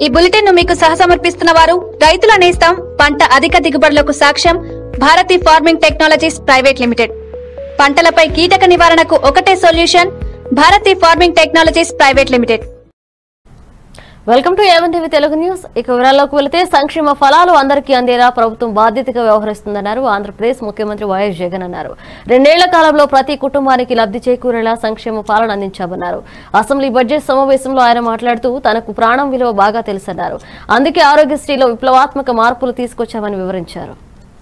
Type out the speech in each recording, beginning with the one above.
ఈ బులెటిన్ ను మీకు సహసమర్పిస్తున్న వారు రైతుల నేస్తం పంట అధిక దిగుబడులకు సాక్ష్యం Bharathi farming technologies private limited పంటలపై కీటక నివారణకు ఒకటే solution Bharathi farming technologies private limited welcome to A one TV Telugu news ఇక వివరాల్లోకి వెళితే సంక్షేమ ఫలాలు అందరికీ అందేలా ప్రభుత్వం బాధ్యతగా వ్యవహరిస్తుందన్నారు ఆంధ్రప్రదేశ్ ముఖ్యమంత్రి వైఎస్ జగన్ అన్నారు రెండేళ్ల కాలంలో ప్రతి కుటుంబానికి లబ్ధి చేకూరేలా సంక్షేమ పాలన అందించామన్నారు అసెంబ్లీ బడ్జెట్ సమావేశంలో ఆయన మాట్లాడుతూ తనకు ప్రాణం విలువ బాగా తెలుసన్నారు అందుకే ఆరోగ్యశ్రీలో విప్లవాత్మక మార్పులు తీసుకొచ్చామని వివరించారు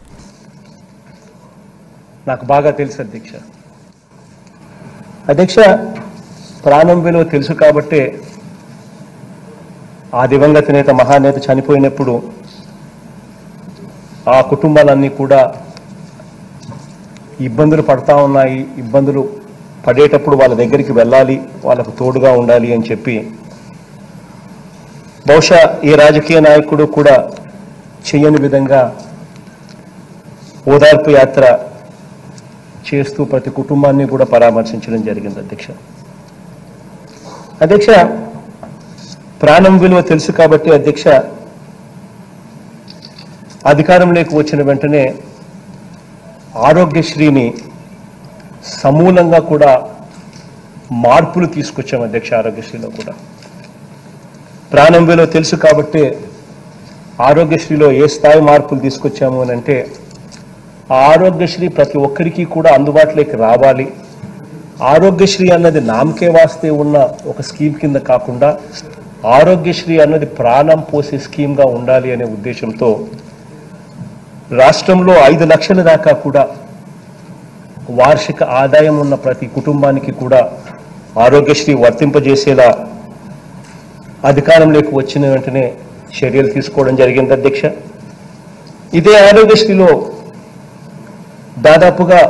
నాకు బాగా తెలుసు అధ్యక్ష అధ్యక్ష ప్రాణం విలువ తెలుసు కాబట్టే ఆ దివంగత నేత మహానేత చనిపోయినప్పుడు ఆ కుటుంబాలన్నీ కూడా ఇబ్బందులు పడతా ఉన్నాయి ఇబ్బందులు పడేటప్పుడు వాళ్ళ దగ్గరికి వెళ్ళాలి వాళ్ళకు తోడుగా ఉండాలి అని చెప్పి బహుశా ఏ రాజకీయ నాయకుడు కూడా చేయని విధంగా ఓదార్పు యాత్ర చేస్తూ ప్రతి కుటుంబాన్ని కూడా పరామర్శించడం జరిగింది అధ్యక్ష అధ్యక్ష ప్రాణం విలువ తెలుసు కాబట్టి అధ్యక్ష అధికారంలోకి వచ్చిన వెంటనే ఆరోగ్యశ్రీని సమూలంగా కూడా మార్పులు తీసుకొచ్చాం అధ్యక్ష ఆరోగ్యశ్రీలో కూడా ప్రాణం విలువ తెలుసు కాబట్టి ఆరోగ్యశ్రీలో ఏ స్థాయి మార్పులు తీసుకొచ్చాము అని అంటే ఆ ఆరోగ్యశ్రీ ప్రతి ఒక్కరికి కూడా అందుబాటులోకి రావాలి ఆరోగ్యశ్రీ అన్నది నామకే వాస్తే ఉన్న ఒక స్కీమ్ కింద కాకుండా ఆరోగ్యశ్రీ అన్నది ప్రాణం పోసే స్కీమ్గా ఉండాలి అనే ఉద్దేశంతో రాష్ట్రంలో ఐదు లక్షల దాకా కూడా వార్షిక ఆదాయం ఉన్న ప్రతి కుటుంబానికి కూడా ఆరోగ్యశ్రీ వర్తింపజేసేలా అధికారంలోకి వచ్చిన వెంటనే చర్యలు తీసుకోవడం జరిగింది అధ్యక్ష ఇదే ఆరోగ్యశ్రీలో దాదాపుగా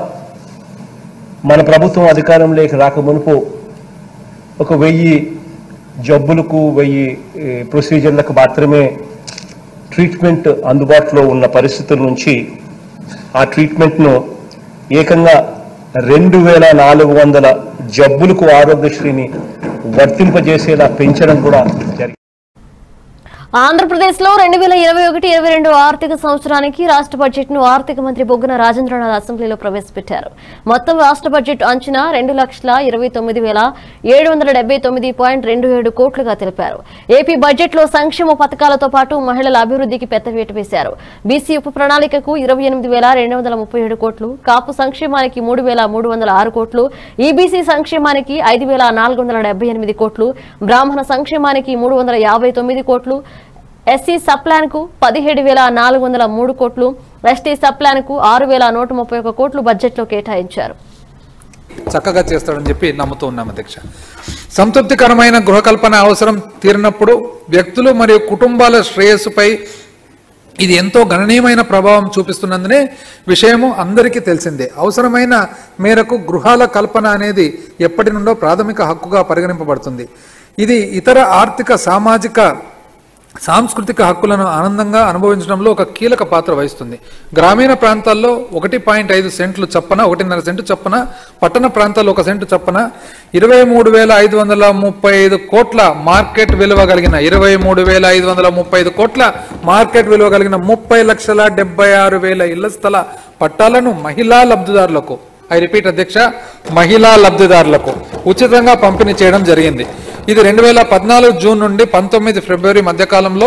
మన ప్రభుత్వం అధికారంలోకి రాక మునుపు ఒక వెయ్యి జబ్బులకు వెయ్యి ఏ, ప్రొసీజర్లకు మాత్రమే ట్రీట్మెంట్ అందుబాటులో ఉన్న పరిస్థితుల నుంచి ఆ ట్రీట్మెంట్ను ఏకంగా రెండు వేల నాలుగు వందల జబ్బులకు ఆరోగ్యశ్రీని వర్తింపజేసేలా పెంచడం కూడా జరిగింది ఆంధ్రప్రదేశ్ లో రెండు వేల ఇరవై ఒకటి ఇరవై రెండు ఆర్థిక సంవత్సరానికి రాష్ట్ర బడ్జెట్ ను ఆర్థిక మంత్రి బొగ్గన రాజేంద్రనాథ్ అసెంబ్లీలో ప్రవేశపెట్టారు మొత్తం రాష్ట్ర బడ్జెట్ అంచనా రెండు లక్షల ఇరవై తొమ్మిది వేల ఏడు వందల డెబ్బై తొమ్మిది పాయింట్ రెండు ఏడు కోట్లుగా తెలిపారు ఏపీ బడ్జెట్ లో సంక్షేమ పథకాలతో పాటు మహిళల అభివృద్ధికి పెద్దపీట వేశారు బీసీ ఉప ప్రణాళికకు ఇరవై ఎనిమిది వేల రెండు వందల ముప్పై ఏడు కోట్లు కాపు సంక్షేమానికి మూడు వేల మూడు వందల ఆరు కోట్లు ఈబీసీ సంక్షేమానికి ఐదు వేల నాలుగు వందల డెబ్బై ఎనిమిది కోట్లు బ్రాహ్మణ సంక్షేమానికి మూడు వందల యాభై తొమ్మిది కోట్లు ఎస్సీ సప్లాన్ కు పదిహేడు వేల నాలుగు వందల మూడు కోట్లు ఎస్టీ సప్లాన్ కు ఆరు వేల నూట ముప్పై ఒక్క కోట్లు బడ్జెట్లో కేటాయించారు చక్కగా చేస్తాడని చెప్పి నమ్ముతూ ఉన్నాం అధ్యక్ష సంతృప్తికరమైన గృహకల్పన అవసరం తీరినప్పుడు వ్యక్తులు మరియు కుటుంబాల శ్రేయస్సుపై ఇది ఎంతో గణనీయమైన ప్రభావం చూపిస్తున్నందునే విషయము అందరికీ తెలిసిందే అవసరమైన మేరకు గృహాల కల్పన అనేది ఎప్పటి నుండో ప్రాథమిక హక్కుగా పరిగణింపబడుతుంది ఇది ఇతర ఆర్థిక సామాజిక సాంస్కృతిక హక్కులను ఆనందంగా అనుభవించడంలో ఒక కీలక పాత్ర వహిస్తుంది గ్రామీణ ప్రాంతాల్లో ఒకటి పాయింట్ ఐదు సెంట్లు చప్పన ఒకటిన్నర సెంటు చప్పన పట్టణ ప్రాంతాల్లో ఒక సెంటు చప్పన ఇరవై మూడు వేల ఐదు వందల ముప్పై ఐదు కోట్ల మార్కెట్ విలువ కలిగిన ఇరవై మూడు వేల ఐదు వందల ముప్పై ఐదు కోట్ల మార్కెట్ విలువ కలిగిన ముప్పై లక్షల డెబ్బై ఆరు వేల ఇళ్ల స్థల పట్టాలను మహిళా లబ్ధిదారులకు ఐ రిపీట్ అధ్యక్ష మహిళా లబ్ధిదారులకు ఉచితంగా పంపిణీ చేయడం జరిగింది ఇది రెండు వేల పద్నాలుగు జూన్ నుండి పంతొమ్మిది ఫిబ్రవరి మధ్యకాలంలో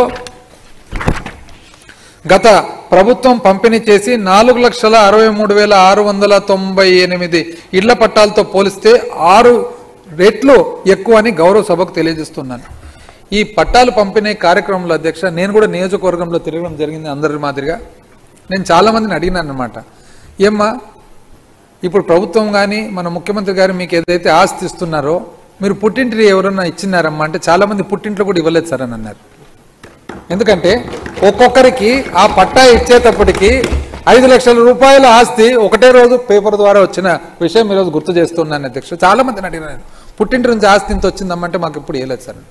గత ప్రభుత్వం పంపిణీ చేసి నాలుగు లక్షల అరవై మూడు వేల ఆరు వందల తొంభై ఎనిమిది ఇళ్ల పట్టాలతో పోలిస్తే ఆరు రెట్లు ఎక్కువ అని గౌరవ సభకు తెలియజేస్తున్నాను ఈ పట్టాలు పంపిణీ కార్యక్రమంలో అధ్యక్ష నేను కూడా నియోజకవర్గంలో తిరగడం జరిగింది అందరి మాదిరిగా నేను చాలా మందిని అడిగినాను అనమాట ఏమ్మా ఇప్పుడు ప్రభుత్వం కానీ మన ముఖ్యమంత్రి గారు మీకు ఏదైతే ఆస్తి ఇస్తున్నారో మీరు పుట్టింటి ఎవరన్నా ఇచ్చినారమ్మా అంటే చాలా మంది పుట్టింట్లో కూడా ఇవ్వలేదు సార్ అని అన్నారు ఎందుకంటే ఒక్కొక్కరికి ఆ పట్టా ఇచ్చేటప్పటికి ఐదు లక్షల రూపాయల ఆస్తి ఒకటే రోజు పేపర్ ద్వారా వచ్చిన విషయం ఈరోజు గుర్తు చేస్తున్నాను అధ్యక్ష చాలా మందిని అడిగినాను నేను. పుట్టింటి నుంచి ఆస్తి ఇంత వచ్చిందమ్మంటే మాకు ఇప్పుడు ఇవ్వలేదు సార్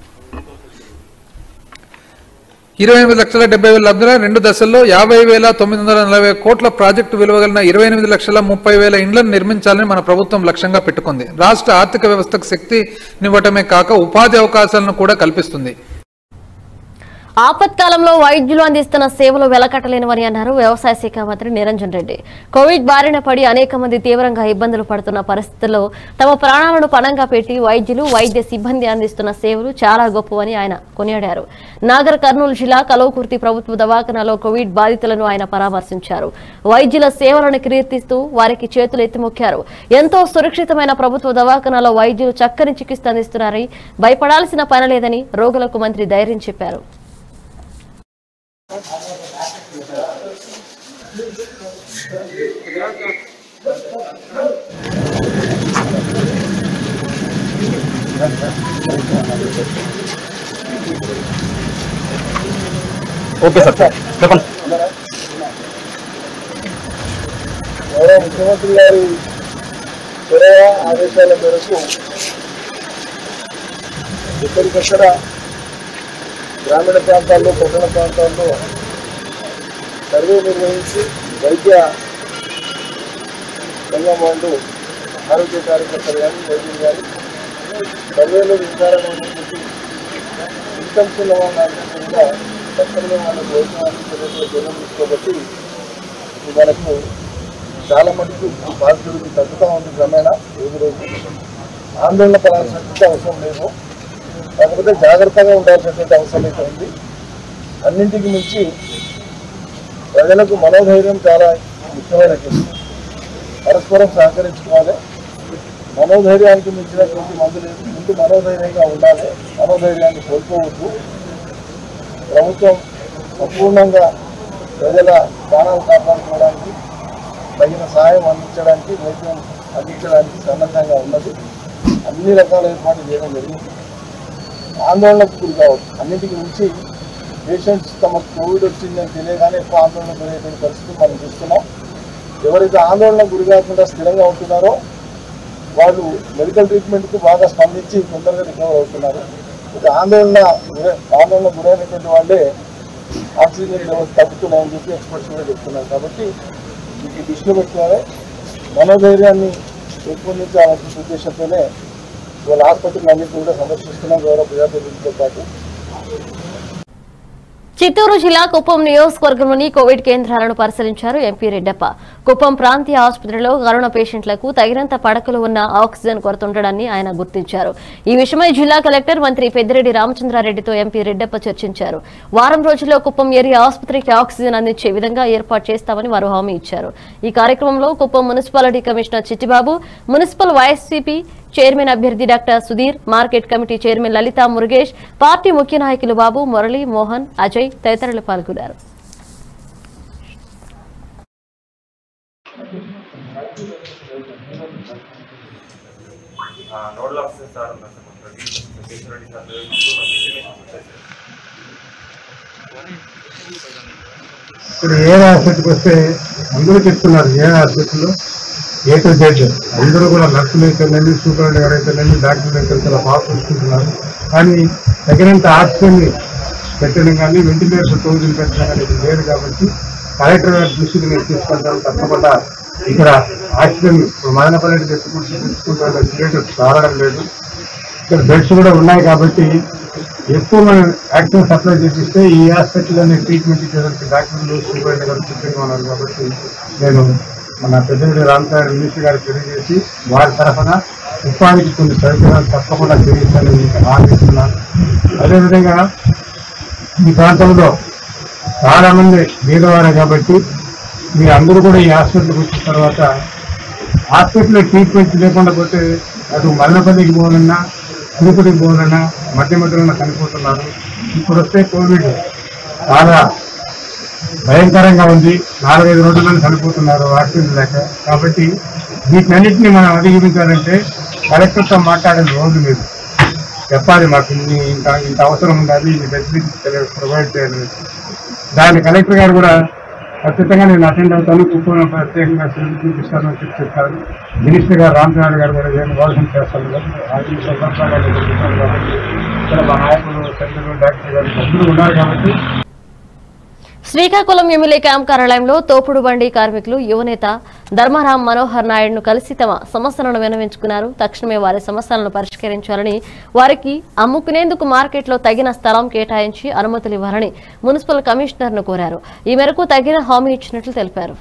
ఇరవై ఎనిమిది లక్షల డెబ్బై వేల లబ్ధిలో రెండు దశల్లో యాభై వేల తొమ్మిది వందల నలభై కోట్ల ప్రాజెక్టు విలువగలిగిన ఇరవై ఎనిమిది లక్షల ముప్పై వేల ఇండ్లను నిర్మించాలని మన ప్రభుత్వం లక్ష్యంగా పెట్టుకుంది రాష్ట్ర ఆర్థిక వ్యవస్థకు శక్తినివ్వటమే కాక ఉపాధి అవకాశాలను కూడా కల్పిస్తుంది ఆపత్కాలంలో వైద్యులు అందిస్తున్న సేవలు వెలకట్టలేనివని అన్నారు వ్యవసాయ శాఖ మంత్రి నిరంజన్ రెడ్డి కోవిడ్ బారిన పడి అనేక మంది తీవ్రంగా ఇబ్బందులు పడుతున్న పరిస్థితుల్లో తమ ప్రాణాలను పణంగా పెట్టి వైద్యులు వైద్య సిబ్బంది అందిస్తున్న సేవలు చాలా గొప్పవని ఆయన కొనియాడారు నాగర్ కర్నూలు జిల్లా కలవకుర్తి ప్రభుత్వ దవాఖానలో కోవిడ్ బాధితులను ఆయన పరామర్శించారు వైద్యుల సేవలను కీర్తిస్తూ వారికి చేతులు ఎత్తి మొక్కారు ఎంతో సురక్షితమైన ప్రభుత్వ దవాఖానలో వైద్యులు చక్కని చికిత్స అందిస్తున్నారని భయపడాల్సిన పని లేదని రోగులకు మంత్రి ధైర్యం చెప్పారు ఓకే సార్ చెప్పండి గౌరవ ముఖ్యమంత్రి గారి చొరవ ఆదేశాల మేరకు ఎక్కడికక్కడ గ్రామీణ ప్రాంతాల్లో పట్టణ ప్రాంతాల్లో సర్వే నిర్వహించి వైద్య రంగం వాళ్ళు ఆరోగ్య కార్యకర్తలు కానీ వైద్యులు కానీ సర్వేలో విచారమైనటువంటి సిమ్టమ్స్ ఉన్న వాళ్ళందరికీ కూడా తక్షణమే వాళ్ళకు వైద్యం అందించేటటువంటి చర్యలు తీసుకోబట్టి ఇది మనకు చాలా మటుకు బాధితుడికి తగ్గుతూ ఉంది క్రమేణా రోజు రోజు ఆందోళన పడాల్సినటువంటి అవసరం లేదు కాకపోతే జాగ్రత్తగా ఉండాల్సినటువంటి అవసరం అయితే ఉంది అన్నింటికి మించి ప్రజలకు మనోధైర్యం చాలా ముఖ్యమైనటువంటి పరస్పరం సహకరించుకోవాలి మనోధైర్యానికి మించినటువంటి మందు లేదు ముందు మనోధైర్యంగా ఉండాలి మనోధైర్యాన్ని కోల్పోవద్దు ప్రభుత్వం సంపూర్ణంగా ప్రజల ప్రాణాలు కాపాడుకోవడానికి తగిన సహాయం అందించడానికి వైద్యం అందించడానికి సన్నద్ధంగా ఉన్నది అన్ని రకాల ఏర్పాట్లు చేయడం జరిగింది ఆందోళనకు గురి కావచ్చు అన్నింటికి మించి పేషెంట్స్ తమకు కోవిడ్ వచ్చిందని తెలియగానే ఎక్కువ ఆందోళన గురయ్యేటువంటి పరిస్థితి మనం చూస్తున్నాం ఎవరైతే ఆందోళనకు గురి కాకుండా స్థిరంగా ఉంటున్నారో వాళ్ళు మెడికల్ ట్రీట్మెంట్కు బాగా స్పందించి తొందరగా రికవర్ అవుతున్నారు ఇక ఆందోళన గురై ఆందోళన గురైనటువంటి వాళ్ళే ఆక్సిజన్ లెవెల్స్ తగ్గుతున్నాయని చెప్పి ఎక్స్పర్ట్స్ కూడా చెప్తున్నారు కాబట్టి ఇది దృష్టిలో పెట్టుకోవాలి మనోధైర్యాన్ని పెంపొందించాలనే ఉద్దేశంతోనే వాళ్ళ ఆసుపత్రులు అన్నింటినీ కూడా సందర్శిస్తున్నాం గౌరవ ప్రజాప్రతినిధులతో పాటు చిత్తూరు జిల్లా కుప్పం నియోజకవర్గంలోని కోవిడ్ కేంద్రాలను పరిశీలించారు ఎంపీ రెడ్డప్ప కుప్పం ప్రాంతీయ ఆసుపత్రిలో కరోనా పేషెంట్లకు తగినంత పడకలు ఉన్న ఆక్సిజన్ కొరత ఉండడాన్ని ఆయన గుర్తించారు ఈ విషయమై జిల్లా కలెక్టర్ మంత్రి పెద్దిరెడ్డి రామచంద్రారెడ్డితో ఎంపీ రెడ్డప్ప చర్చించారు వారం రోజుల్లో కుప్పం ఏరియా ఆసుపత్రికి ఆక్సిజన్ అందించే విధంగా ఏర్పాటు చేస్తామని వారు హామీ ఇచ్చారు ఈ కార్యక్రమంలో Kuppam municipality commissioner Chittibabu municipal YSCP chairman అభ్యర్థి doctor Sudheer market committee chairman Lalitha Murugesh party ముఖ్య నాయకులు బాబు మురళి మోహన్ అజయ్ తదితరులు పాల్గొన్నారు నోడల్ ఆఫీసర్ సార్ ఉన్నారు సార్ కొంచెం రెడ్డి కేశవ రెడ్డి సార్ ఇంటిమేషన్ వచ్చాయి సార్ ఇప్పుడు ఏ హాస్పిటల్కి వస్తే అందరూ చెప్తున్నారు ఏ హాస్పిటల్లో ఏ టు జెడ్ అందరూ కూడా నర్సులు అయితేనండి సూపరింటెండెంట్ గారు అయితేనండి డాక్టర్లు అయితే చాలా బాగా చూసుకుంటున్నారు కానీ తగినంత ఆక్సిజన్ పెట్టడం కానీ వెంటిలేటర్ రోజులు పెట్టడం కానీ ఇది లేదు కాబట్టి కలెక్టర్ గారి దృష్టికి నేను తీసుకుంటాను తప్పకుండా ఇక్కడ ఆక్సిజన్ మదనపల్లి తెచ్చుకుంటూ తెచ్చుకుంటే సిలిండర్ చాలడం లేదు ఇక్కడ బెడ్స్ కూడా ఉన్నాయి కాబట్టి ఎక్కువ మనం యాక్సిజన్ సప్లై చేపిస్తే ఈ హాస్పిటల్లోనే ట్రీట్మెంట్ ఇచ్చేదానికి డాక్టర్లు సూపరింటెండెంట్ గారు సిద్ధంగా ఉన్నారు కాబట్టి నేను మన పెద్దమిడి రామచారి మినిస్టర్ గారికి తెలియజేసి వారి తరఫున ఉపాధికి కొన్ని సౌకర్యాలు తప్పకుండా తెలియజేస్తానని మీకు హామీ ఇస్తున్నాను అదేవిధంగా ఈ ప్రాంతంలో చాలా మంది బీదవారే కాబట్టి మీ అందరూ కూడా ఈ హాస్పిటల్కి వచ్చిన తర్వాత హాస్పిటల్లో ట్రీట్మెంట్ లేకుండా పోతే అటు మల్లపల్లికి పోవాలన్నా తిరుపతికి పోవాలన్నా మధ్య మధ్యలో చనిపోతున్నారు ఇప్పుడు వస్తే కోవిడ్ చాలా భయంకరంగా ఉంది నాలుగైదు రోజుల్లో చనిపోతున్నారు ఆక్సిజన్ లేక కాబట్టి వీటినన్నింటినీ మనం అధిగమించాలంటే కలెక్టర్తో మాట్లాడే రోజు లేదు చెప్పాలి మాకు ఇన్ని ఇంత ఇంత అవసరం ఉండాలి ఇన్ని ఫెసిలిటీస్ ప్రొవైడ్ చేయాలి దాని కలెక్టర్ గారు కూడా ఖచ్చితంగా నేను అటెండ్ అవుతాను కుప్పంలో ప్రత్యేకంగా శ్రద్ధ చూపిస్తాను అని చెప్పి చెప్పారు మినిస్టర్ గారు రామచంద్ర గారు కూడా ఏం వాసన చేస్తారు కదా అది సందర్భంగా నేను చెప్తున్నాను కాబట్టి ఇక్కడ మా నాయకులు చంద్రులు డాక్టర్ గారు అందరూ ఉన్నారు కాబట్టి శ్రీకాకుళం ఎమ్మెల్యే క్యాంప్ కార్యాలయంలో తోపుడు బండి కార్మికులు యువనేత ధర్మారాం మనోహర్ నాయుడును కలిసి తమ సమస్యలను విన్నవించుకున్నారు తక్షణమే వారి సమస్యలను పరిష్కరించాలని వారికి అమ్ముకునేందుకు మార్కెట్లో తగిన స్థలం కేటాయించి అనుమతులు ఇవ్వాలని మున్సిపల్ కమిషనర్ను కోరారు ఈ మేరకు తగిన హామీ ఇచ్చినట్లు తెలిపారు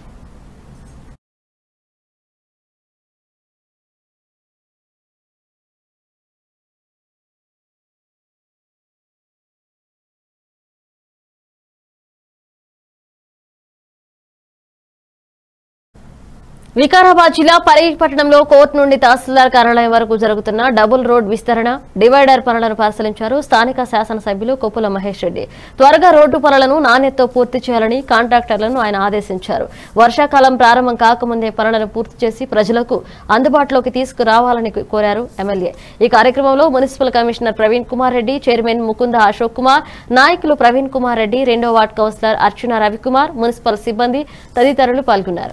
వికారాబాద్ జిల్లా పరిగి పట్టణంలో కోర్టు నుండి తహసీల్దార్ కార్యాలయం వరకు జరుగుతున్న డబుల్ రోడ్ విస్తరణ డివైడర్ పనులను పరిశీలించారు స్థానిక శాసనసభ్యులు కొప్పుల మహేష్ రెడ్డి త్వరగా రోడ్డు పనులను నాణ్యతతో పూర్తి చేయాలని కాంట్రాక్టర్లను ఆయన ఆదేశించారు వర్షాకాలం ప్రారంభం కాకముందే పనులను పూర్తి చేసి ప్రజలకు అందుబాటులోకి తీసుకురావాలని కోరారు ఎమ్మెల్యే ఈ కార్యక్రమంలో municipal commissioner Praveen Kumar Reddy chairman Mukunda Ashok Kumar నాయకులు ప్రవీణ్ కుమార్ రెడ్డి రెండో ward councillor Archuna Ravikumar municipal సిబ్బంది తదితరులు పాల్గొన్నారు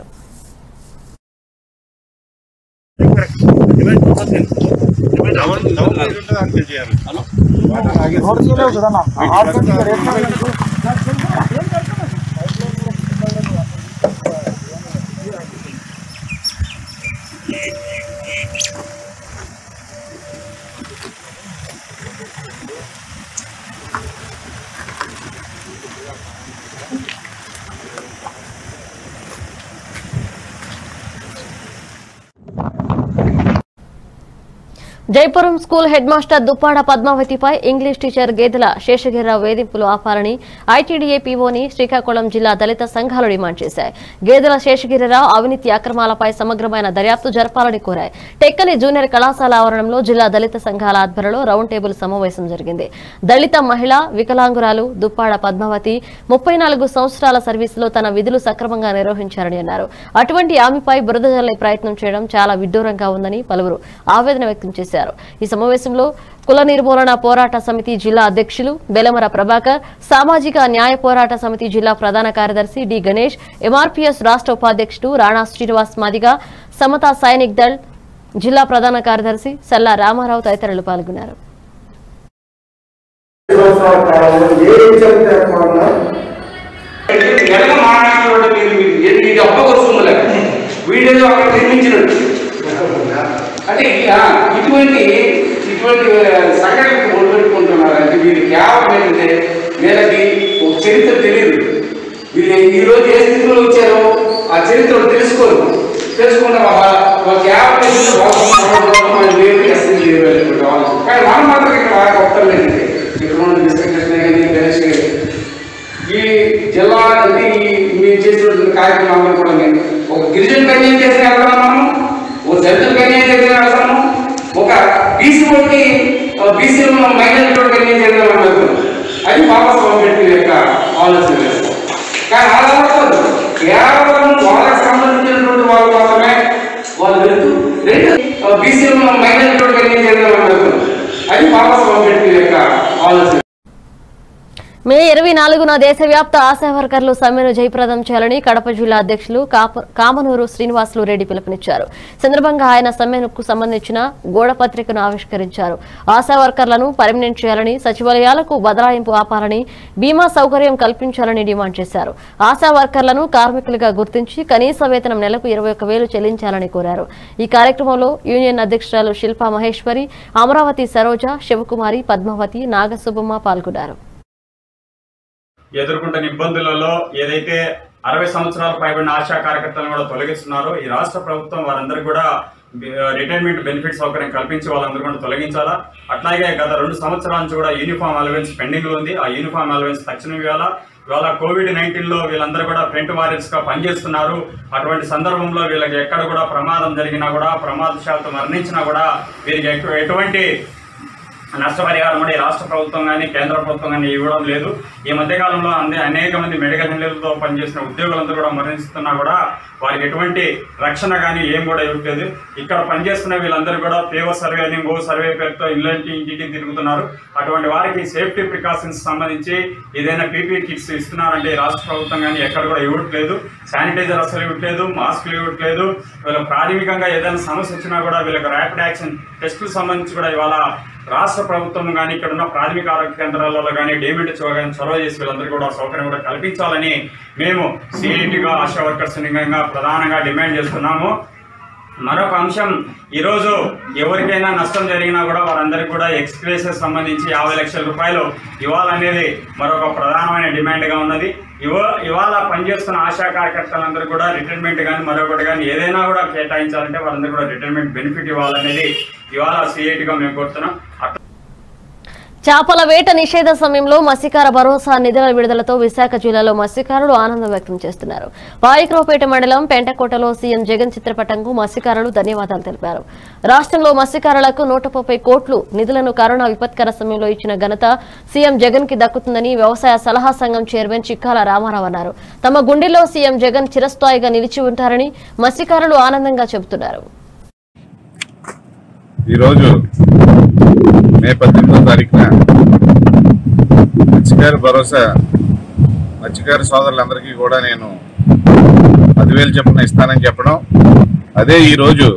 Jaipuram school head master Duppada పద్మావతిపై ఇంగ్లీష్ టీచర్ గేదెల శేషగిరిరావు వేధింపులు ఆపాలని ఐటీడీఏ పీఓని శ్రీకాకుళం జిల్లా దళిత సంఘాలు డిమాండ్ చేశాయి గేదెల శేషగిరిరావు అవినీతి అక్రమాలపై సమగ్రమైన దర్యాప్తు జరపాలని కోరాయి టెక్కలి జూనియర్ కళాశాల ఆవరణంలో జిల్లా దళిత సంఘాల ఆధ్వర్యంలో రౌండ్ టేబుల్ సమావేశం జరిగింది దళిత మహిళ వికలాంగురాలు దుప్పాడ పద్మావతి ముప్పై నాలుగు సంవత్సరాల సర్వీసులో తన విధులు సక్రమంగా నిర్వహించారని అన్నారు అటువంటి ఆమెపై బురద జల్లే ప్రయత్నం చేయడం చాలా విడ్డూరంగా ఉందని పలువురు ఆవేదన వ్యక్తం చేశారు ఈ సమావేశంలో కుల నిర్మూలన పోరాట సమితి జిల్లా అధ్యక్షులు బెలమర ప్రభాకర్ సామాజిక న్యాయ పోరాట సమితి జిల్లా ప్రధాన కార్యదర్శి డి గణేష్ ఎంఆర్పీఎస్ రాష్ట్ర ఉపాధ్యక్షుడు రాణా శ్రీనివాస్ మాదిగ సమతా సైనిక్ దళ్ జిల్లా ప్రధాన కార్యదర్శి సల్లా రామారావు తదితరులు పాల్గొన్నారు సంవత్సరాల కాలంలో ఏ చెప్తే కారణం వెనక మాట్లాడుతున్నాడు మీరు మీరు ఏంటి ఇది అప్ప వస్తుంది వీడేదో అక్కడ నిర్మించినట్టు అంటే ఆ, ఇటువంటి ఇటువంటి సంఘటనకు మొదలుపెట్టుకుంటున్నారు అంటే వీరు కేవలం ఏంటంటే వీళ్ళకి ఒక చరిత్ర తెలియదు వీళ్ళు ఈ రోజు ఏ స్థితిలో వచ్చారో ఆ చరిత్ర తెలుసుకోరు తెలుసుకుంటే ఒక కేవలం ఏంటంటే వాళ్ళు మనం లేదు, ఎస్ఎం లేదు అనుకుంటే వాళ్ళు. కానీ మనం మాత్రం ఇక్కడ గొప్పలు ఏంటంటే ఇక్కడ ఉన్న కృష్ణ కానీ గణేష్ గారు ఈ జిల్లా అంటే ఈ మీరు చేసినటువంటి కార్యక్రమాలను కూడా నేను ఒక గిరిజన కన్యం చేసిన వెళ్తాను మనం ఒక దళితుల కన్యం చేసిన వెళ్తాను ఒక బీసీ ఒకటి బీసీ మైనారిటీ కన్యం చేసిన వెళ్తాను అది బాబాసాహెబ్ అంబేద్కర్ యొక్క ఆలోచన విధానం. కానీ అలా కాదు కేవలం వాళ్ళకి సంబంధించినటువంటి వాళ్ళు మాత్రమే వాళ్ళు వెళ్తూ రెండు బీసీ మైనారిటీ కన్యం చేసిన వెళ్తాను అది బాబాసాహెబ్ అంబేద్కర్ యొక్క ఆలోచన మే ఇరవై నాలుగున దేశవ్యాప్త ఆశా వర్కర్లు సమ్మెను జయప్రదం చేయాలని కడప జిల్లా అధ్యక్షులు కాప- కామనూరు శ్రీనివాసులు రెడ్డి పిలుపునిచ్చారు సందర్భంగా ఆయన సమ్మెకు సంబంధించిన గోడ పత్రికను ఆవిష్కరించారు ఆశా వర్కర్లను పర్మినెంట్ చేయాలని సచివాలయాలకు బదలాయింపు ఆపాలని బీమా సౌకర్యం కల్పించాలని డిమాండ్ చేశారు ఆశా వర్కర్లను కార్మికులుగా గుర్తించి కనీస వేతనం నెలకు ఇరవై ఒక్క వేలు చెల్లించాలని కోరారు ఈ కార్యక్రమంలో యూనియన్ అధ్యక్షురాలు శిల్పా మహేశ్వరి అమరావతి సరోజ శివకుమారి పద్మావతి నాగసుబ్బమ్మ పాల్గొన్నారు ఎదుర్కొంటున్న ఇబ్బందులలో ఏదైతే అరవై సంవత్సరాలు పైబడిన ఆశా కార్యకర్తలను కూడా తొలగిస్తున్నారో ఈ రాష్ట్ర ప్రభుత్వం వారందరికీ కూడా రిటైర్మెంట్ బెనిఫిట్ సౌకర్యం కల్పించి వాళ్ళందరూ కూడా తొలగించాలా అట్లాగే గత రెండు సంవత్సరాల నుంచి కూడా యూనిఫామ్ అలవెన్స్ పెండింగ్ లో ఉంది ఆ యూనిఫామ్ అలవెన్స్ తక్షణం ఇవ్వాలా ఇవాళ కోవిడ్ నైన్టీన్ లో వీళ్ళందరూ కూడా ఫ్రంట్ వారియర్స్ గా పనిచేస్తున్నారు అటువంటి సందర్భంలో వీళ్ళకి ఎక్కడ కూడా ప్రమాదం జరిగినా కూడా ప్రమాదశాలతో మరణించినా కూడా వీరికి ఎటు- ఎటువంటి నష్టపరిహారం కూడా ఈ రాష్ట్ర ప్రభుత్వం కానీ కేంద్ర ప్రభుత్వం కానీ ఇవ్వడం లేదు ఈ మధ్యకాలంలో అందే అనేక మంది మెడికల్ హెండ్లతో పనిచేసిన ఉద్యోగులందరూ కూడా మరణిస్తున్నా కూడా వారికి ఎటువంటి రక్షణ కానీ ఏం కూడా ఇవ్వట్లేదు ఇక్కడ పనిచేస్తున్న వీళ్ళందరూ కూడా ఫేవర్ సర్వే అని గో సర్వే పేరుతో ఇల్లంటి ఇంటికి తిరుగుతున్నారు అటువంటి వారికి సేఫ్టీ ప్రికాషన్స్ సంబంధించి ఏదైనా పీపీ కిట్స్ ఇస్తున్నారంటే ఈ రాష్ట్ర ప్రభుత్వం కానీ ఎక్కడ కూడా ఇవ్వట్లేదు శానిటైజర్ అసలు ఇవ్వట్లేదు మాస్కులు ఇవ్వట్లేదు వీళ్ళ ప్రాథమికంగా ఏదైనా సమస్య వచ్చినా కూడా వీళ్ళకి ర్యాపిడ్ యాక్షన్ టెస్టులకు సంబంధించి కూడా ఇవాళ రాష్ట్ర ప్రభుత్వం కానీ ఇక్కడ ఉన్న ప్రాథమిక ఆరోగ్య కేంద్రాలలో కానీ డేమిట్ కానీ చొరవ చేసి వీళ్ళందరికీ కూడా సౌకర్యం కూడా కల్పించాలని మేము సిఐటిగా ఆశా వర్కర్స్ యూనియన్గా ప్రధానంగా డిమాండ్ చేస్తున్నాము మరొక అంశం ఈరోజు ఎవరికైనా నష్టం జరిగినా కూడా వారందరికీ కూడా ఎక్స్ప్రెసెస్ సంబంధించి యాభై లక్షల రూపాయలు ఇవ్వాలనేది మరొక ప్రధానమైన డిమాండ్గా ఉన్నది ఇవ ఇవాళ పనిచేస్తున్న ఆశా కార్యకర్తలందరూ కూడా రిటైర్మెంట్ కానీ మరొకటి కానీ ఏదైనా కూడా కేటాయించాలంటే వారందరూ కూడా రిటైర్మెంట్ బెనిఫిట్ ఇవ్వాలనేది ఇవాళ సిఐటిగా మేము కోరుతున్నాం అట్లా చేపల వేట నిషేధ సమయంలో మత్స్యకార భరోసా నిధుల విడుదలతో విశాఖ జిల్లాలో మత్స్యకారులు ఆనందం వ్యక్తం చేస్తున్నారు పాయిక్రోపేట మండలం పెంటకోటలో సీఎం జగన్ చిత్రపటంకు మత్స్యకారులు ధన్యవాదాలు తెలిపారు రాష్ట్రంలో మత్స్యకారులకు నూట ముప్పై కోట్లు నిధులను కరోనా విపత్కర సమయంలో ఇచ్చిన ఘనత సీఎం జగన్ కి దక్కుతుందని వ్యవసాయ సలహా సంఘం చైర్మన్ చిక్కాల రామారావు అన్నారు తమ గుండెల్లో సీఎం జగన్ చిరస్థాయిగా నిలిచి ఉంటారని మత్స్యకారులు ఆనందంగా చెబుతున్నారు ఈరోజు మే పద్దెనిమిదో తారీఖున మత్స్యకార భరోసా మత్స్యకార సోదరులందరికీ కూడా నేను పదివేలు చొప్పున ఇస్తానని చెప్పడం అదే ఈరోజు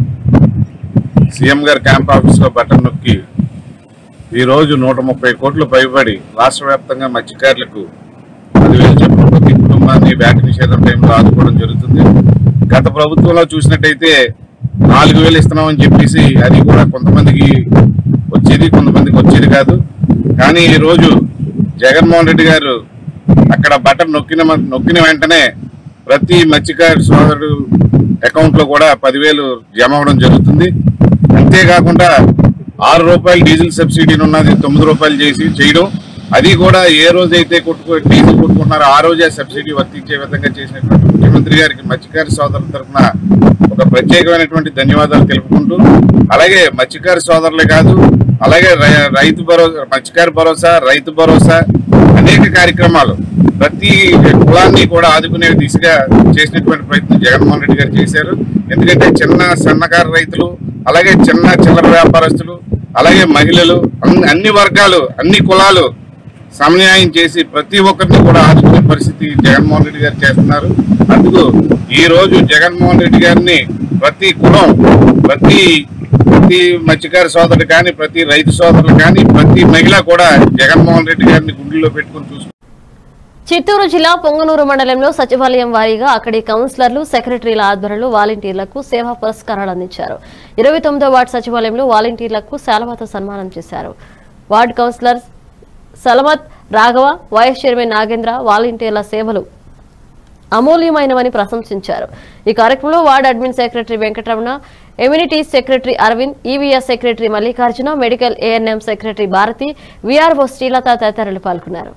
సీఎం గారి క్యాంప్ ఆఫీస్లో బటన్ నొక్కి ఈరోజు నూట ముప్పై కోట్లు పైబడి రాష్ట్ర వ్యాప్తంగా మత్స్యకారులకు పదివేలు చొప్పున ప్రతి కుటుంబాన్ని వ్యాటి నిషేధం టైంలో ఆదుకోవడం జరుగుతుంది గత ప్రభుత్వంలో చూసినట్టయితే నాలుగు వేలు ఇస్తున్నామని చెప్పేసి అది కూడా కొంతమందికి వచ్చేది కొంతమందికి వచ్చేది కాదు కానీ ఈ రోజు జగన్మోహన్ రెడ్డి గారు అక్కడ బటన్ నొక్కిన మ- నొక్కిన వెంటనే ప్రతి మత్స్యకారు సోదరుడు అకౌంట్ లో కూడా పదివేలు జమ అవడం జరుగుతుంది అంతేకాకుండా ఆరు రూపాయలు డీజిల్ సబ్సిడీని ఉన్నది తొమ్మిది రూపాయలు చేసి చేయడం అది కూడా ఏ రోజైతే కొట్టుకు డీజిల్ కొట్టుకున్నారో ఆ రోజే సబ్సిడీ వర్తించే విధంగా చేసినటువంటి ముఖ్యమంత్రి గారికి మత్స్యకార సోదరుల తరఫున ఒక ప్రత్యేకమైనటువంటి ధన్యవాదాలు తెలుపుకుంటూ అలాగే మత్స్యకార సోదరులే కాదు అలాగే రై- రైతు భరోసా మత్స్యకార భరోసా రైతు భరోసా అనేక కార్యక్రమాలు ప్రతి కులాన్ని కూడా ఆదుకునే దిశగా చేసినటువంటి ప్రయత్నం జగన్మోహన్ రెడ్డి గారు చేశారు ఎందుకంటే చిన్న సన్నకారు రైతులు అలాగే చిన్న చిల్లర వ్యాపారస్తులు అలాగే మహిళలు అన్ని- అన్ని వర్గాలు అన్ని కులాలు సమన్యాయం చేసి ప్రతి ఒక్కరిని కూడా ఆదుకునే పరిస్థితి జగన్మోహన్ రెడ్డి గారు చేస్తున్నారు అందుకు ఈ రోజు జగన్మోహన్ రెడ్డి గారిని ప్రతి కులం ప్రతి ప్రతి మత్స్యకార సోదరుడు కానీ ప్రతి రైతు సోదరులు కానీ ప్రతి మహిళ కూడా జగన్మోహన్ రెడ్డి గారిని గుండెల్లో పెట్టుకుని చూసుకుంటారు చిత్తూరు జిల్లా పొంగనూరు మండలంలో సచివాలయం వారీగా అక్కడి కౌన్సిలర్లు సెక్రటరీల ఆధ్వర్యంలో వాలంటీర్లకు సేవా పురస్కారాలు అందించారు ఇరవై తొమ్మిదో వార్డు సచివాలయంలో వాలంటీర్లకు శాలవాతో సన్మానం చేశారు ward councillor Salamat Raghava vice chairman Nagendra వాలంటీర్ల సేవలు అమూల్యమైనవని ప్రశంసించారు ఈ కార్యక్రమంలో ward admin secretary Venkataramana amenities secretary Aravind EVS secretary Mallikarjuna medical ANM secretary Bharathi VRO Srilatha తదితరులు పాల్గొన్నారు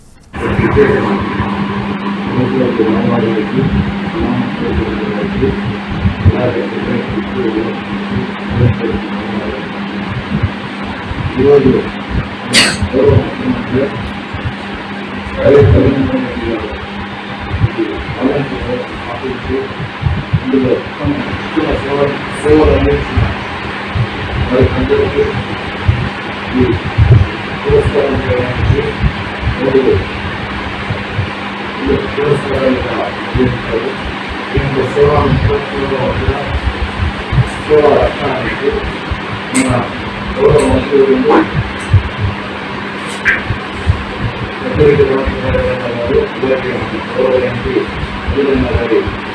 ఈరోజు గౌరవ ముఖ్యమంత్రి వైఎస్ జగన్మోహన్ రెడ్డి గారు ఈ వాలంటీర్ ఆఫీసు ఇందులో తమ ఇచ్చిన సేవలు సేవలు అందించిన వారికి అందరికీ ఈ పురస్కారం చేయడానికి మరియు ఈ పురస్కారాలుగా అందించారు దీంట్లో సేవా నిష్పత్తిలో కూడా సేవా రక్షణకి మన గౌరవ మంత్రులు పెద్దరెడ్డి రామచంద్రరావు గారు అలాగే గౌరవ ఎంపీ అభినందన గారి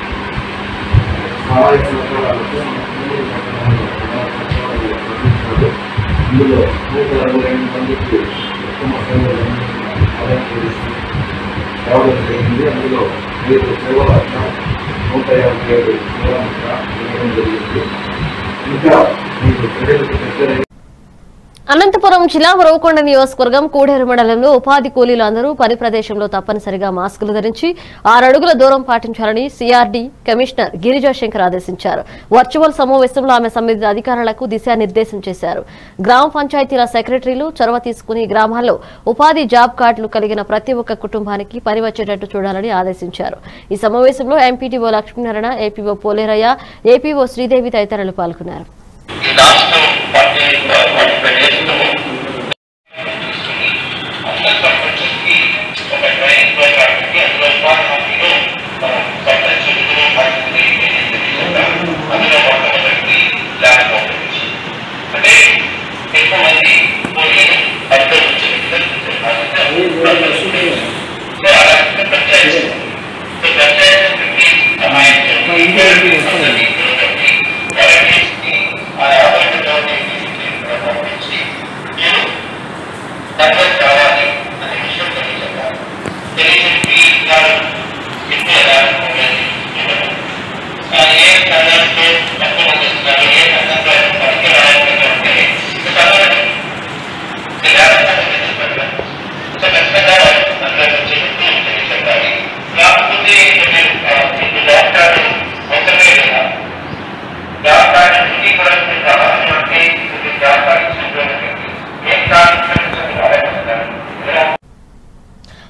సహాయ సహకారాలతో మన ముందు పట్టణంలో సచివాలయాలు అందించారు ఇందులో నూట అరవై ఐదు మందికి ఉత్తమ సేవలు అందించిన వాలంటీర్స్ రావడం జరిగింది అందులో ఐదు సేవల నూట యాభై ఏడు సేవల ఇవ్వడం జరిగింది ఇంకా మీకు ప్రజలకు దగ్గర అనంతపురం జిల్లా ఉరవకొండ నియోజకవర్గం కూడేరు మండలంలో ఉపాధి కూలీలు అందరూ పని ప్రదేశంలో తప్పనిసరిగా మాస్కులు ధరించి ఆరడుగుల దూరం పాటించాలని సిఆర్డీ కమిషనర్ గిరిజా శంకర్ ఆదేశించారు వర్చువల్ సమావేశంలో ఆమె సంబంధిత అధికారులకు దిశానిర్దేశం చేశారు గ్రామ పంచాయతీల సెక్రటరీలు చొరవ తీసుకుని గ్రామాల్లో ఉపాధి జాబ్ కార్డులు కలిగిన ప్రతి ఒక్క కుటుంబానికి పని వచ్చేటట్టు చూడాలని ఆదేశించారు ఈ సమావేశంలో MPTO Lakshminarayana APO Poleraiah APO Sridevi తదితరులు పాల్గొన్నారు అంటే ఎక్కువ మంది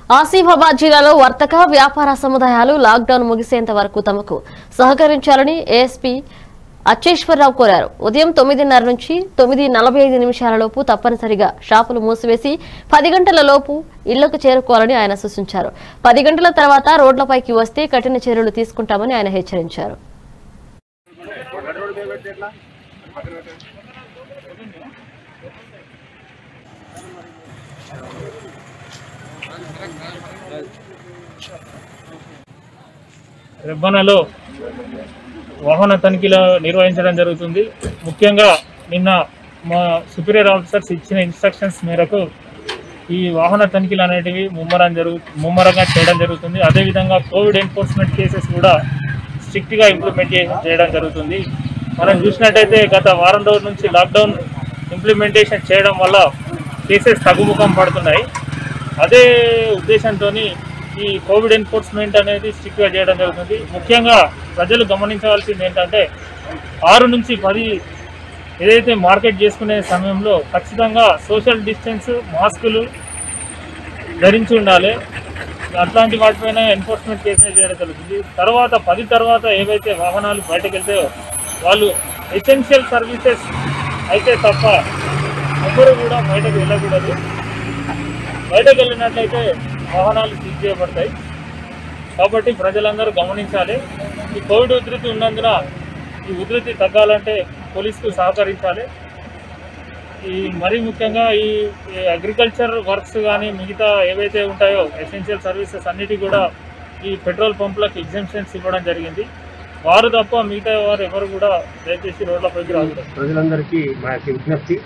ఆసిఫాబాద్ జిల్లాలో వర్తక వ్యాపార సముదాయాలు లాక్డౌన్ ముగిసేంత వరకు తమకు సహకరించాలని ఏఎస్పీ అచ్చేశ్వరరావు కోరారు ఉదయం తొమ్మిదిన్నర నుంచి తొమ్మిది నలభై ఐదు నిమిషాలలోపు తప్పనిసరిగా షాపులు మూసివేసి పది గంటల లోపు ఇళ్లకు చేరుకోవాలని ఆయన సూచించారు పది గంటల తర్వాత రోడ్లపైకి వస్తే కఠిన చర్యలు తీసుకుంటామని ఆయన హెచ్చరించారు రెబ్బనలో వాహన తనిఖీలు నిర్వహించడం జరుగుతుంది ముఖ్యంగా నిన్న మా సుపీరియర్ ఆఫీసర్స్ ఇచ్చిన ఇన్స్ట్రక్షన్స్ మేరకు ఈ వాహన తనిఖీలు అనేటివి ముమ్మరం జరుగు ముమ్మరంగా చేయడం జరుగుతుంది అదేవిధంగా కోవిడ్ ఎన్ఫోర్స్మెంట్ కేసెస్ కూడా స్ట్రిక్ట్గా ఇంప్లిమెంటేషన్ చేయడం జరుగుతుంది మనం చూసినట్టయితే గత వారం రోజుల నుంచి లాక్డౌన్ ఇంప్లిమెంటేషన్ చేయడం వల్ల కేసెస్ తగ్గుముఖం పడుతున్నాయి అదే ఉద్దేశంతో ఈ కోవిడ్ ఎన్ఫోర్స్మెంట్ అనేది స్ట్రిక్ట్గా చేయడం జరుగుతుంది ముఖ్యంగా ప్రజలు గమనించవలసింది ఏంటంటే ఆరు నుంచి పది ఏదైతే మార్కెట్ చేసుకునే సమయంలో ఖచ్చితంగా సోషల్ డిస్టెన్స్ మాస్కులు ధరించి ఉండాలి అట్లాంటి వాటిపైన ఎన్ఫోర్స్మెంట్ కేసులు చేయడం జరుగుతుంది తర్వాత పది తర్వాత ఏవైతే వాహనాలు బయటకు వెళ్తాయో వాళ్ళు ఎసెన్షియల్ సర్వీసెస్ అయితే తప్ప ఎవరు కూడా బయటకు వెళ్ళకూడదు బయటకు వెళ్ళినట్లయితే వాహనాలు సీజ్ చేయబడతాయి కాబట్టి ప్రజలందరూ గమనించాలి ఈ కోవిడ్ ఉధృతి ఉన్నందున ఈ ఉధృతి తగ్గాలంటే పోలీసుకు సహకరించాలి ఈ మరీ ముఖ్యంగా ఈ అగ్రికల్చర్ వర్క్స్ కానీ మిగతా ఏవైతే ఉంటాయో ఎసెన్షియల్ సర్వీసెస్ అన్నిటి కూడా ఈ పెట్రోల్ పంపులకు ఎగ్జామ్షన్స్ ఇవ్వడం జరిగింది వారు తప్ప మిగతా వారు ఎవరు కూడా దయచేసి రోడ్లపైకి రాకూడదు ప్రజలందరికీ మా యొక్క విజ్ఞప్తి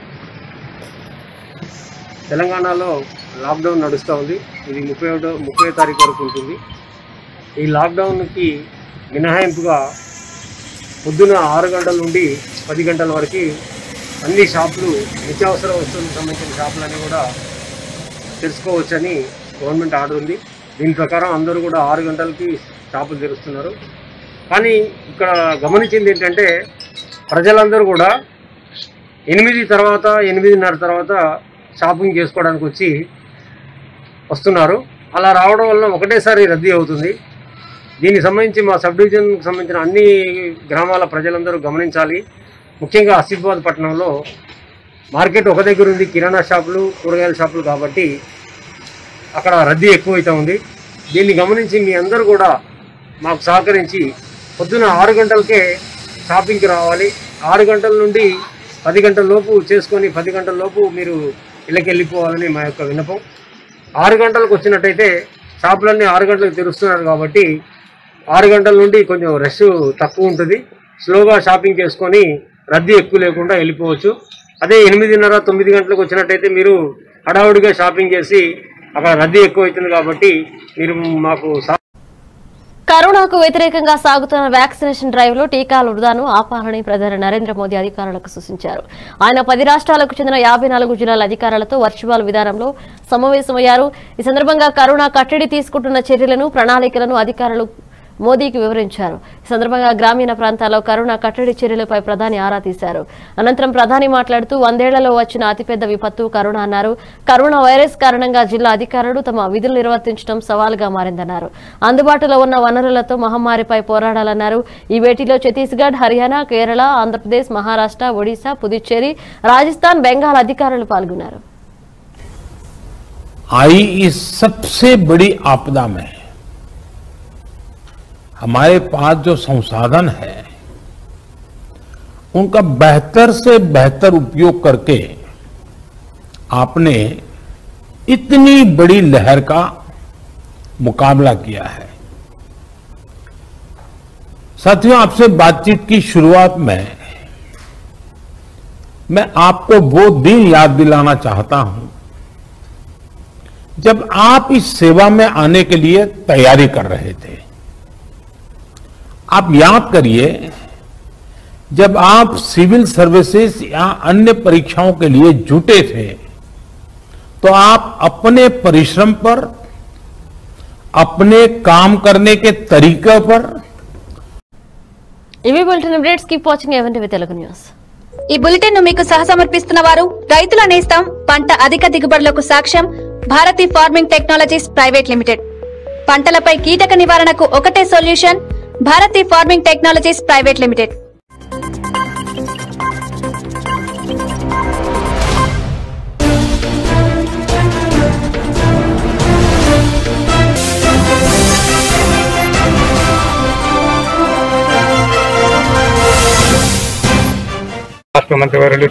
తెలంగాణలో లాక్డౌన్ నడుస్తూ ఉంది ఇది ముప్పై ఒకటో ముప్పై తారీఖు వరకు ఉంటుంది ఈ లాక్డౌన్కి మినహాయింపుగా పొద్దున ఆరు గంటల నుండి పది గంటల వరకు అన్ని షాపులు నిత్యావసర వస్తువులకు సంబంధించిన షాపులన్నీ కూడా తెరుచుకోవచ్చని గవర్నమెంట్ ఆర్డర్ ఉంది దీని ప్రకారం అందరూ కూడా ఆరు గంటలకి షాపులు తెరుస్తున్నారు కానీ ఇక్కడ గమనించింది ఏంటంటే ప్రజలందరూ కూడా ఎనిమిది తర్వాత ఎనిమిదిన్నర తర్వాత షాపింగ్ చేసుకోవడానికి వచ్చి వస్తున్నారు అలా రావడం వల్ల ఒకటేసారి రద్దీ అవుతుంది దీనికి సంబంధించి మా సబ్ డివిజన్కి సంబంధించిన అన్ని గ్రామాల ప్రజలందరూ గమనించాలి ముఖ్యంగా ఆసిఫాబాద్ పట్టణంలో మార్కెట్ ఒక దగ్గర ఉంది కిరాణా షాపులు కూరగాయల షాపులు కాబట్టి అక్కడ రద్దీ ఎక్కువైతే ఉంది దీన్ని గమనించి మీ అందరూ కూడా మాకు సహకరించి పొద్దున ఆరు గంటలకే షాపింగ్కి రావాలి ఆరు గంటల నుండి పది గంటల లోపు చేసుకొని పది గంటల లోపు మీరు ఇళ్ళకి వెళ్ళిపోవాలని మా యొక్క విన్నపం ఆరు గంటలకు వచ్చినట్టయితే షాపులన్నీ ఆరు గంటలకు తెరుస్తున్నారు కాబట్టి ఆరు గంటల నుండి కొంచెం రష్ తక్కువ ఉంటుంది స్లోగా షాపింగ్ చేసుకొని రద్దీ ఎక్కువ లేకుండా వెళ్ళిపోవచ్చు అదే ఎనిమిదిన్నర తొమ్మిది గంటలకు వచ్చినట్టయితే మీరు హడావుడిగా షాపింగ్ చేసి అక్కడ రద్దీ ఎక్కువ అవుతుంది కాబట్టి మీరు మాకు సహ- కరోనాకు వ్యతిరేకంగా సాగుతున్న వ్యాక్సినేషన్ డ్రైవ్ లో టీకాల వృధాను ఆపాలని ప్రధాని నరేంద్ర మోదీ అధికారులకు సూచించారు ఆయన పది రాష్ట్రాలకు చెందిన యాభై నాలుగు జిల్లాల అధికారులతో వర్చువల్ విధానంలో సమావేశమయ్యారు ఈ సందర్భంగా కరోనా కట్టడి తీసుకుంటున్న చర్యలను ప్రణాళికలను అధికారులు మోదీకి వివరించారు ఈ సందర్భంగా గ్రామీణ ప్రాంతాల్లో కరోనా కట్టడి చర్యలపై ప్రధాని ఆరా తీశారు అనంతరం ప్రధాని మాట్లాడుతూ వందేళ్లలో వచ్చిన అతిపెద్ద విపత్తు కరోనా అన్నారు కరోనా వైరస్ కారణంగా జిల్లా అధికారులు తమ విధులు నిర్వర్తించడం సవాలుగా మారిందన్నారు అందుబాటులో ఉన్న వనరులతో మహమ్మారిపై పోరాడాలన్నారు ఈ భేటీలో ఛత్తీస్గఢ్ హర్యానా కేరళ ఆంధ్రప్రదేశ్ మహారాష్ట్ర ఒడిశా పుదుచ్చేరి రాజస్థాన్ బెంగాల్ అధికారులు పాల్గొన్నారు आई इस सबसे बड़ी आपदा में हमारे पास जो संसाधन है उनका बेहतर से बेहतर उपयोग करके आपने इतनी बड़ी लहर का मुकाबला किया है साथियों आपसे बातचीत की शुरुआत में मैं आपको वो दिन याद दिलाना चाहता हूं जब आप इस सेवा में आने के लिए तैयारी कर रहे थे आप याद करिए जब आप सिविल सर्विसेज या अन्य परीक्षाओं के लिए जुटे थे तो आप अपने परिश्रम पर अपने काम करने के तरीके पर ఇవి bulletin updates keep watching event Telugu news ఈ బులెటిన్ ను మీకు సహసమర్పిస్తున్న వారు రైతుల నేస్తం పంట అధిక దిగుబడులకు సాక్ష్యం Bharathi farming technologies private limited పంటలపై కీటక నివారణకు ఒకటే solution Bharathi farming technologies private limited రాష్ట్ర మంత్రివర్యులు